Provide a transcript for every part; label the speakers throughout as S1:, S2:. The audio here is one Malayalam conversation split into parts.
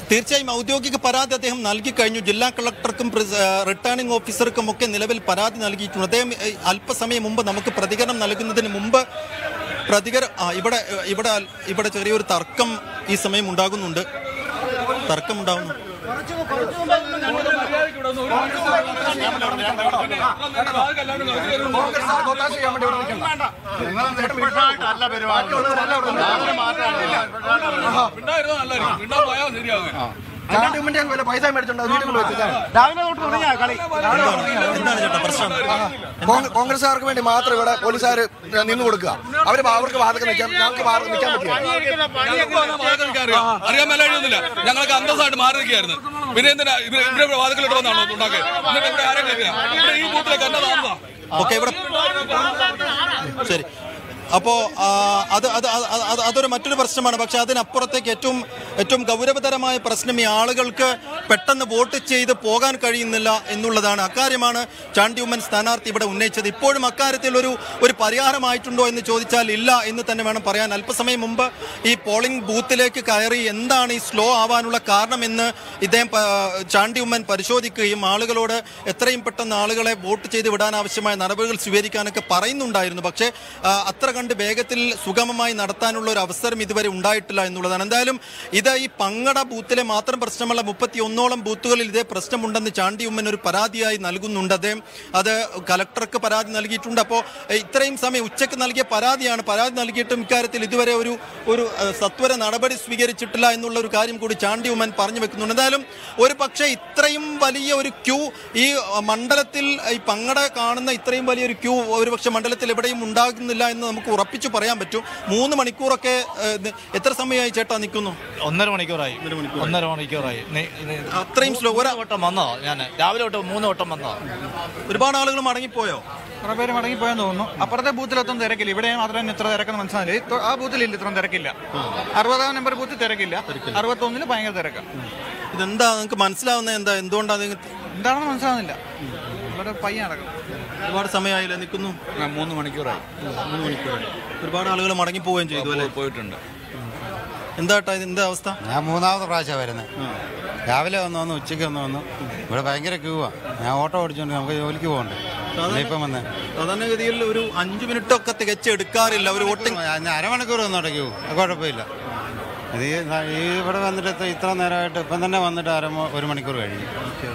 S1: തീർച്ചയായും ഔദ്യോഗിക പരാതി അദ്ദേഹം നൽകി കഴിഞ്ഞു ജില്ലാ കളക്ടർക്കും പ്രിസ- ആ, റിട്ടേണിംഗ് ഓഫീസർക്കും ഒക്കെ നിലവിൽ പരാതി നൽകിയിട്ടുണ്ട് അദ്ദേഹം ഏ, അല്പസമയം മുമ്പ് നമുക്ക് പ്രതികരണം നൽകുന്നതിന് മുമ്പ് പ്രതികര ആ, ഇവിടെ ഇവിടെ ഇവിടെ ചെറിയൊരു തർക്കം ഈ സമയം ഉണ്ടാകുന്നുണ്ട് തർക്കം ഉണ്ടാകുന്നു
S2: പൈസ മേടിച്ചോണ്ട് വീട്ടിൽ വെച്ചിട്ടാണ് രാവിലെ തൊട്ട് തുടങ്ങിയ കളി
S1: എന്താണ് ചേട്ടാ പ്രശ്നം
S2: കോൺഗ്രസ് കോൺഗ്രസ്സുകാർക്ക് വേണ്ടി മാത്രം ഇവിടെ പോലീസുകാർ നിന്ന് കൊടുക്കുക അവര് അവർക്ക് വാദകം നിൽക്കാം ഞങ്ങൾക്ക് വാദം നിൽക്കാൻ പറ്റില്ല
S3: അറിയാൻ മേലായിരുന്നില്ല ഞങ്ങൾക്ക് അന്തസ്സായിട്ട് മാറി നിൽക്കുകയായിരുന്നു പിന്നെ എന്തിനാ ഇവര് ഇവരുടെ വാദത്തിലിട്ട് വന്നാണോ ഉണ്ടാക്കിയത് എന്നിട്ട് ഇവിടെ ആരെ കേൾക്കുക ഇവിടെ ഈ ബൂത്തിലേക്ക് എന്നെ താമസാ
S1: ഓക്കെ ഇവിടെ ശരി അപ്പോ ആ, അത് അത് അത് അത് അതൊരു മറ്റൊരു പ്രശ്നമാണ് പക്ഷെ അതിനപ്പുറത്തേക്ക് ഏറ്റവും ഏറ്റവും ഗൗരവതരമായ പ്രശ്നം ഈ ആളുകൾക്ക് പെട്ടെന്ന് വോട്ട് ചെയ്ത് പോകാൻ കഴിയുന്നില്ല എന്നുള്ളതാണ് അക്കാര്യമാണ് ചാണ്ടി ഉമ്മൻ സ്ഥാനാർത്ഥി ഇവിടെ ഉന്നയിച്ചത് ഇപ്പോഴും അക്കാര്യത്തിൽ ഒരു ഒരു പരിഹാരമായിട്ടുണ്ടോ എന്ന് ചോദിച്ചാൽ ഇല്ല എന്ന് തന്നെ വേണം പറയാൻ അല്പസമയം മുമ്പ് ഈ പോളിംഗ് ബൂത്തിലേക്ക് കയറി എന്താണ് ഈ സ്ലോ ആവാനുള്ള കാരണമെന്ന് ഇദ്ദേഹം പ- ചാണ്ടി ഉമ്മൻ പരിശോധിക്കുകയും ആളുകളോട് എത്രയും പെട്ടെന്ന് ആളുകളെ വോട്ട് ചെയ്ത് വിടാൻ ആവശ്യമായ നടപടികൾ സ്വീകരിക്കാനൊക്കെ പറയുന്നുണ്ടായിരുന്നു പക്ഷേ ആ, അത്ര കണ്ട് വേഗത്തിൽ സുഗമമായി നടത്താനുള്ള ഒരു അവസരം ഇതുവരെ ഉണ്ടായിട്ടില്ല എന്നുള്ളതാണ് എന്തായാലും ഇത് ഈ പങ്ങട ബൂത്തിലെ മാത്രം പ്രശ്നമല്ല മുപ്പത്തി ഒന്നോളം ബൂത്തുകളിൽ ഇതേ പ്രശ്നമുണ്ടെന്ന് ചാണ്ടി ഉമ്മൻ ഒരു പരാതിയായി നൽകുന്നുണ്ട് അദ്ദേഹം അത് കലക്ടർക്ക് പരാതി നൽകിയിട്ടുണ്ട് അപ്പോൾ ഇത്രയും സമയം ഉച്ചയ്ക്ക് നൽകിയ പരാതിയാണ് പരാതി നൽകിയിട്ടും ഇക്കാര്യത്തിൽ ഇതുവരെ ഒരു ഒരു ആ, സത്വര നടപടി സ്വീകരിച്ചിട്ടില്ല എന്നുള്ള ഒരു കാര്യം കൂടി ചാണ്ടി ഉമ്മൻ പറഞ്ഞു വെക്കുന്നുണ്ട് എന്തായാലും ഒരു പക്ഷേ ഇത്രയും വലിയ ഒരു ക്യൂ ഈ ആ, മണ്ഡലത്തിൽ ഈ പങ്ങട കാണുന്ന ഇത്രയും വലിയൊരു ക്യൂ ഒരുപക്ഷെ മണ്ഡലത്തിൽ എവിടെയും ഉണ്ടാകുന്നില്ല എന്ന് നമുക്ക് ഉറപ്പിച്ചു പറയാൻ പറ്റും മൂന്ന് മണിക്കൂറൊക്കെ ഏ, ഇത് എത്ര സമയമായി ചേട്ടാ നിൽക്കുന്നു
S4: ഒന്നര മണിക്കൂറായി ഒന്നര മണിക്കൂറായി നി- നി-
S1: അത്രയും സ്ലോ ഒരാ
S4: മൂന്ന് വട്ടം വന്നോ ഞാൻ രാവിലെ തൊട്ട് മൂന്ന് വട്ടം വന്നോ
S1: ഒരുപാട് ആളുകൾ മടങ്ങിപ്പോയോ
S5: കുറെ പേര് മടങ്ങിപ്പോയെന്ന് തോന്നുന്നു അപ്പുറത്തെ ബൂത്തിലൊന്നും തിരക്കില്ല ഇവിടെ മാത്രമേ ഇത്ര തിരക്കെന്ന് മനസ്സിലായി ഇപ്പൊ ആ ബൂത്തിലില്ല ഇത്രയും തിരക്കില്ല അറുപതാം നമ്പർ ബൂത്ത് തിരക്കില്ല അറുപത്തൊന്നില് ഭയങ്കര തിരക്കാണ്
S1: ഇതെന്താ നിങ്ങൾക്ക് മനസ്സിലാവുന്നത് എന്താ എന്തുകൊണ്ടാണ് നിങ്ങൾക്ക്
S5: എന്താണെന്ന് മനസ്സിലാവുന്നില്ല ഇവിടെ പയ്യ നടക്കും
S1: ഒരുപാട് സമയമായില്ലേ നിൽക്കുന്നു
S3: മൂന്ന് മണിക്കൂറായി
S1: മൂന്ന് മണിക്കൂറായി ഒരുപാട് ആളുകൾ മടങ്ങിപ്പോവുകയും ചെയ്തു അല്ലേ
S3: പോയിട്ടുണ്ട്
S1: എന്താ ഏട്ടാ ഇത് എന്താ അവസ്ഥ
S6: ഞാൻ മൂന്നാമത് പ്രാവശ്യമാണ് വരുന്നത് രാവിലെ വന്ന് വന്നു ഉച്ചയ്ക്ക് വന്ന് വന്നു ഇവിടെ ഭയങ്കര ക്യൂവാ ഞാൻ ഓട്ടോ ഓടിച്ചോണ്ട് നമുക്ക് ജോലിക്ക് പോകണ്ടേ ഇപ്പം വന്ന്
S1: സാധാരണഗതിയിൽ ഒരു അഞ്ചു മിനിറ്റ് ഒക്കെ തികച്ച് എടുക്കാറില്ല ഒരു വോട്ടിംഗ്
S6: ഞാൻ അരമണിക്കൂർ വന്നോട്ടെ ക്യൂ അത് കുഴപ്പമില്ല ഇത് ഈ ഈ ഇവിടെ വന്നിട്ട് ഇത്ര- ഇത്ര നേരമായിട്ട് ഇപ്പം തന്നെ വന്നിട്ട് അര ഒരു മണിക്കൂർ കഴിഞ്ഞു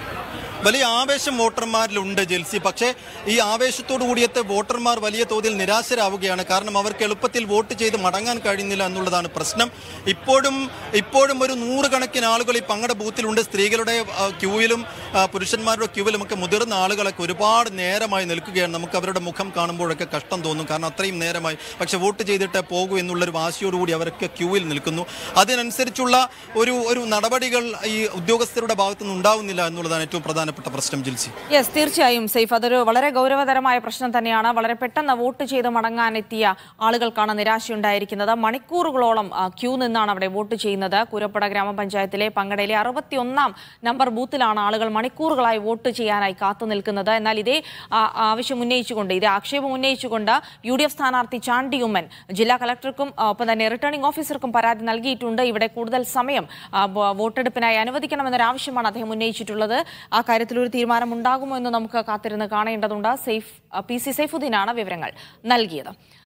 S1: വലിയ ആവേശം വോട്ടർമാരിലുണ്ട് ജെൽസി പക്ഷേ ഈ ആവേശത്തോടു കൂടിയത്തെ വോട്ടർമാർ വലിയ തോതിൽ നിരാശരാവുകയാണ് കാരണം അവർക്ക് എളുപ്പത്തിൽ വോട്ട് ചെയ്ത് മടങ്ങാൻ കഴിയുന്നില്ല എന്നുള്ളതാണ് പ്രശ്നം ഇപ്പോഴും ഇപ്പോഴും ഒരു നൂറുകണക്കിന് ആളുകൾ ഈ പങ്കട ബൂത്തിലുണ്ട് സ്ത്രീകളുടെ ആ, ക്യൂവിലും ആ, പുരുഷന്മാരുടെ ക്യൂവിലും ഒക്കെ മുതിർന്ന ആളുകളൊക്കെ ഒരുപാട് നേരമായി നിൽക്കുകയാണ് നമുക്ക് അവരുടെ മുഖം കാണുമ്പോഴൊക്കെ കഷ്ടം തോന്നും കാരണം അത്രയും നേരമായി പക്ഷെ വോട്ട് ചെയ്തിട്ട് പോകൂ എന്നുള്ളൊരു വാശിയോടുകൂടി അവരൊക്കെ ക്യൂവിൽ നിൽക്കുന്നു അതിനനുസരിച്ചുള്ള ഒരു ഒരു നടപടികൾ ഈ ഉദ്യോഗസ്ഥരുടെ ഭാഗത്തുനിന്ന് ഉണ്ടാവുന്നില്ല എന്നുള്ളതാണ് ഏറ്റവും പ്രധാനപ്പെട്ട പ്രശ്നം ജിൽസി
S7: യെസ് തീർച്ചയായും സൈഫ് അതൊരു വളരെ ഗൗരവതരമായ പ്രശ്നം തന്നെയാണ് വളരെ പെട്ടെന്ന് വോട്ട് ചെയ്ത് മടങ്ങാനെത്തിയ ആളുകൾക്കാണ് നിരാശയുണ്ടായിരിക്കുന്നത് മണിക്കൂറുകളോളം ആ, ക്യൂ നിന്നാണ് അവിടെ വോട്ട് ചെയ്യുന്നത് കൂരപ്പട ഗ്രാമപഞ്ചായത്തിലെ പങ്കടയിലെ അറുപത്തിയൊന്നാം നമ്പർ ബൂത്തിലാണ് ആളുകൾ മണിക്കൂറുകളായി വോട്ട് ചെയ്യാനായി കാത്തു നിൽക്കുന്നത് എന്നാൽ ഇതേ ആ, ആവശ്യം ഉന്നയിച്ചുകൊണ്ട് ഇതേ ആക്ഷേപം ഉന്നയിച്ചുകൊണ്ട് യു ഡി എഫ് സ്ഥാനാർത്ഥി ചാണ്ടി ഉമ്മൻ ജില്ലാ കളക്ടർക്കും ആ, ഒപ്പം തന്നെ റിട്ടേണിംഗ് ഓഫീസർക്കും പരാതി നൽകിയിട്ടുണ്ട് ഇവിടെ കൂടുതൽ സമയം ആ, വ- വോട്ടെടുപ്പിനായി അനുവദിക്കണമെന്നൊരു ആവശ്യമാണ് അദ്ദേഹം ഉന്നയിച്ചിട്ടുള്ളത് ആ കാര്യത്തിൽ ഒരു തീരുമാനം ഉണ്ടാകുമോ എന്ന് നമുക്ക് കാത്തിരുന്ന് കാണേണ്ടതുണ്ട് സേഫ് പി സി സൈഫുദ്ദീനാണ് വിവരങ്ങൾ നൽകിയത്